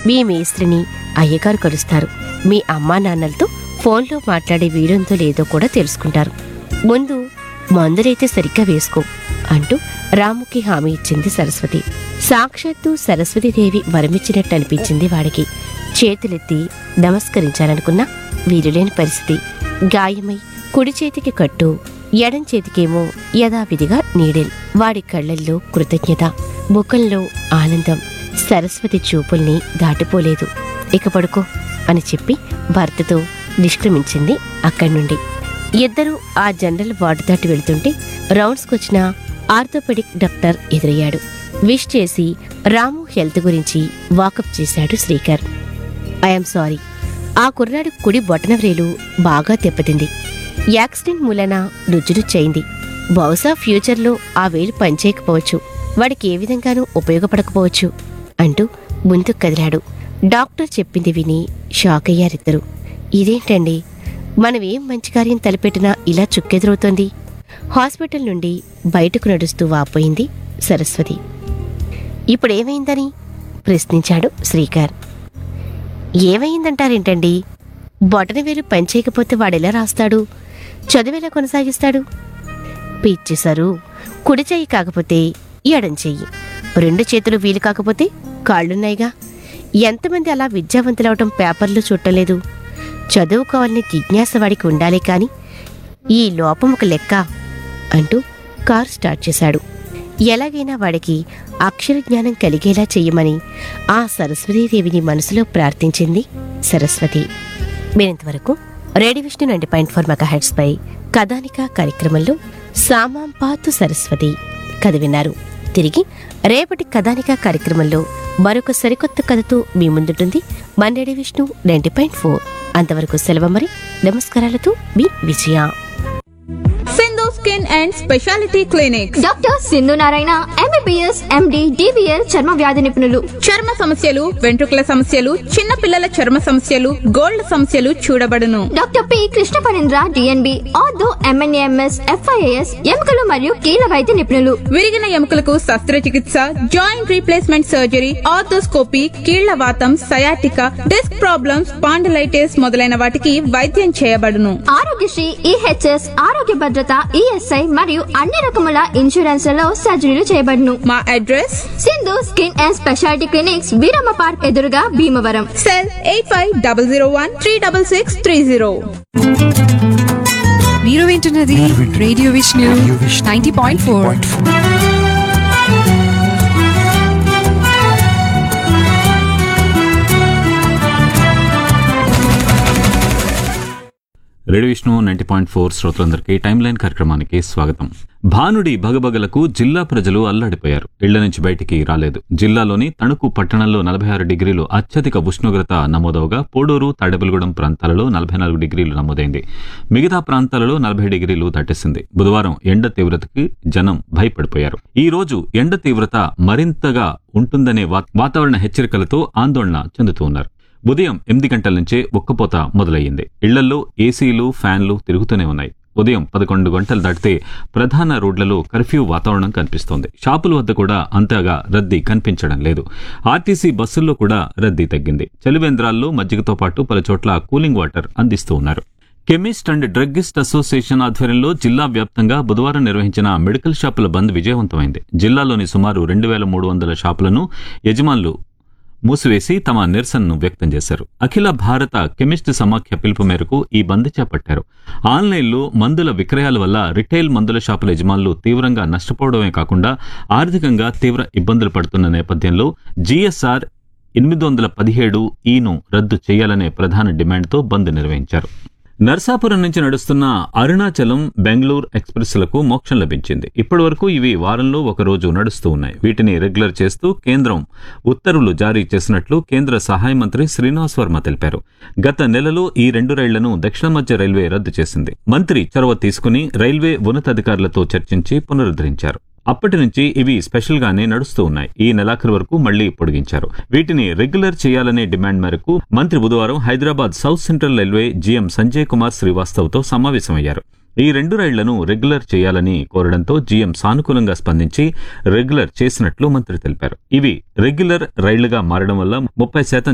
మీ మేస్త్రిని అయ్యగారు కలుస్తారు మీ అమ్మా నాన్నలతో ఫోన్లో మాట్లాడే వీలుందో లేదో కూడా తెలుసుకుంటారు ముందు మందులైతే సరిగ్గా వేసుకో అంటూ రాముకి హామీ ఇచ్చింది సరస్వతి సాక్షాత్తు సరస్వతీదేవి వరమిచ్చినట్టు అనిపించింది వాడికి చేతులెత్తి నమస్కరించాలనుకున్నా వీలులేని పరిస్థితి గాయమై కుడి చేతికి కట్టు ఎడం చేతికేమో యథావిధిగా నీడెల్ వాడి కళ్ళల్లో కృతజ్ఞత ముఖంలో ఆనందం సరస్వతి చూపుల్ని దాటిపోలేదు ఇక పడుకో అని చెప్పి భర్తతో నిష్క్రమించింది అక్కడి నుండి ఇద్దరూ ఆ జనరల్ వార్డు దాటి వెళ్తుంటే రౌండ్స్కొచ్చిన ఆర్థోపెడిక్ డాక్టర్ ఎదురయ్యాడు విష్ చేసి రాము హెల్త్ గురించి వాకప్ చేశాడు శ్రీకర్ ఐఎమ్ సారీ ఆ కుర్రాడు కుడి బొటనవ్రేలు బాగా దెబ్బతింది యాక్సిడెంట్ మూలన రుజురుచ్చయింది బహుశా ఫ్యూచర్లో ఆ వేలు పనిచేయకపోవచ్చు వాడికి ఏ విధంగానూ ఉపయోగపడకపోవచ్చు అంటూ ముందుకు కదిలాడు డాక్టర్ చెప్పింది విని షాక్ అయ్యారిద్దరు ఇదేంటండి మనం ఏం మంచి కార్యం తలపెట్టినా ఇలా చుక్కెదురవుతోంది హాస్పిటల్ నుండి బయటకు నడుస్తూ వాపోయింది సరస్వతి ఇప్పుడేమైందని ప్రశ్నించాడు శ్రీకర్ ఏమైందంటారేంటండి బొటనవేలు పనిచేయకపోతే వాడెలా రాస్తాడు చదువెలా కొనసాగిస్తాడు పిచ్చిసరు కుడి చెయ్యి కాకపోతే ఎడం చెయ్యి రెండు చేతులు వీలు కాకపోతే కాళ్ళున్నాయిగా ఎంతమంది అలా విద్యావంతులవటం పేపర్లు చుట్టలేదు చదువుకోవాలని జిజ్ఞాస వాడికి ఉండాలి కాని ఈ లోపం ఒక లెక్క అంటూ కారు స్టార్ట్ చేశాడు ఎలాగైనా వాడికి అక్షర జ్ఞానం కలిగేలా చెయ్యమని ఆ సరస్వతీదేవిని మనసులో ప్రార్థించింది సరస్వతి మీరింతవరకు radio Vishnu ninety point four mega hertz పై కథానిక కార్యక్రమంలో సామాంపాతు సరస్వతి కథ విన్నారు తిరిగి రేపటి కథానిక కార్యక్రమంలో మరొక సరికొత్త కథతో మీ ముందుంటుంది మన radio Vishnu ninety point four అంతవరకు సెలవు మరి నమస్కారాలతో మీ Vijaya Sindhu skin and speciality clinic doctor Sindhu Narayana MBBS MD DBL చర్మ వ్యాధి నిపుణులు చర్మ సమస్యలు వెంట్రుకల సమస్యలు చిన్న పిల్లల చర్మ సమస్యలు గోల్డ్ సమస్యలు చూడబడును doctor P Krishna Parendra DNB ortho MNAMS FIAS ఎముకలు మరియు కీళ్ళ వైద్య నిపుణులు విరిగిన ఎముకలకు శస్త్రచికిత్స జాయింట్ రీప్లేస్మెంట్ సర్జరీ ఆర్థోస్కోపీ కీళ్ల వాతం సయాటిక డిస్క్ ప్రాబ్లమ్స్ పాండలైటిస్ మొదలైన వాటికి వైద్యం చేయబడును ఆరోగ్యశ్రీ ఈహెచ్ఎస్ ఆరోగ్య భద్రత ఈఎస్ఐ మరియు అన్ని రకముల ఇన్సూరెన్స్లలో సర్జరీలు చేయబడును మా address Sindhu skin and speciality clinics Veeramma park ఎదురుగా Bhimavaram cell eight five double zero one three double six three zero మీరు వింటున్నది radio Vishnu ninety point four radio Vishnu ninety point four శ్రోతలందరికీ టైమ్ లైన్ కార్యక్రమానికి స్వాగతం భానుడి భగభగలకు జిల్లా ప్రజలు అల్లాడిపోయారు ఇళ్ల నుంచి బయటికి రాలేదు జిల్లాలోని తణుకు పట్టణంలో నలభై ఆరు డిగ్రీలు అత్యధిక ఉష్ణోగ్రత నమోదవగా పోడూరు తాడేపల్లిగూడెం ప్రాంతాలలో నలభై నాలుగు డిగ్రీలు నమోదైంది మిగతా ప్రాంతాలలో నలభై డిగ్రీలు దాటేసింది బుధవారం ఎండ తీవ్రతకి జనం భయపడిపోయారు ఈ రోజు ఎండ తీవ్రత మరింతగా ఉంటుందనే వా- వాతావరణ హెచ్చరికలతో ఆందోళన చెందుతూ ఉన్నారు ఉదయం ఎనిమిది గంటల నుంచే ఉక్కపోత మొదలయ్యింది ఇళ్లల్లో ఏసీలు ఫ్యాన్లు తిరుగుతూనే ఉన్నాయి ఉదయం పదకొండు గంటలు దాటితే ప్రధాన రోడ్లలో కర్ఫ్యూ వాతావరణం కనిపిస్తోంది షాపుల వద్ద కూడా అంతగా రద్దీ కనిపించడం లేదు ఆర్టీసీ బస్సుల్లో కూడా రద్దీ తగ్గింది చలివేంద్రాల్లో మజ్జిగతో పాటు పలు చోట్ల కూలింగ్ వాటర్ అందిస్తూ ఉన్నారు కెమిస్ట్ అండ్ డ్రగ్గిస్ట్ అసోసియేషన్ ఆధ్వర్యంలో జిల్లా వ్యాప్తంగా బుధవారం నిర్వహించిన మెడికల్ షాపుల బంద్ విజయవంతమైంది జిల్లాలోని సుమారు రెండు వేల మూడు వందల షాపులను యజమానులు మూసివేసి తమ నిరసనను వ్యక్తం చేశారు అఖిల భారత కెమిస్ట్ సమాఖ్య పిలుపు మేరకు ఈ బంద్ చేపట్టారు ఆన్లైన్లో మందుల విక్రయాల వల్ల రిటైల్ మందుల షాపుల యజమానులు తీవ్రంగా నష్టపోవడమే కాకుండా ఆర్థికంగా తీవ్ర ఇబ్బందులు పడుతున్న నేపథ్యంలో జీఎస్ఆర్ ఎనిమిది వందల పదిహేడు ఈను రద్దు చేయాలనే ప్రధాన డిమాండ్తో బంద్ నిర్వహించారు నర్సాపురం నుంచి నడుస్తున్న అరుణాచలం బెంగళూరు ఎక్స్ప్రెస్లకు మోక్షం లభించింది ఇప్పటి వరకు ఇవి వారంలో ఒక రోజు నడుస్తూ ఉన్నాయి వీటిని రెగ్యులర్ చేస్తూ కేంద్రం ఉత్తర్వులు జారీ చేసినట్లు కేంద్ర సహాయ మంత్రి శ్రీనివాస్ వర్మ తెలిపారు గత నెలలో ఈ రెండు రైళ్లను దక్షిణ మధ్య రైల్వే రద్దు చేసింది మంత్రి చొరవ తీసుకుని రైల్వే ఉన్నతాధికారులతో చర్చించి పునరుద్ధరించారు అప్పటి నుంచి ఇవి స్పెషల్ గానే నడుస్తూ ఉన్నాయి ఈ నెలాఖరు వరకు మళ్లీ పొడిగించారు వీటిని రెగ్యులర్ చేయాలనే డిమాండ్ మేరకు మంత్రి బుధవారం Hyderabad South Central railway GM Sanjay Kumar శ్రీవాస్తవ్తో సమావేశమయ్యారు ఈ రెండు రైళ్లను రెగ్యులర్ చేయాలని కోరడంతో జీఎం సానుకూలంగా స్పందించి రెగ్యులర్ చేసినట్లు మంత్రి తెలిపారు ఇవి రెగ్యులర్ రైళ్లుగా మారడం వల్ల ముప్పై శాతం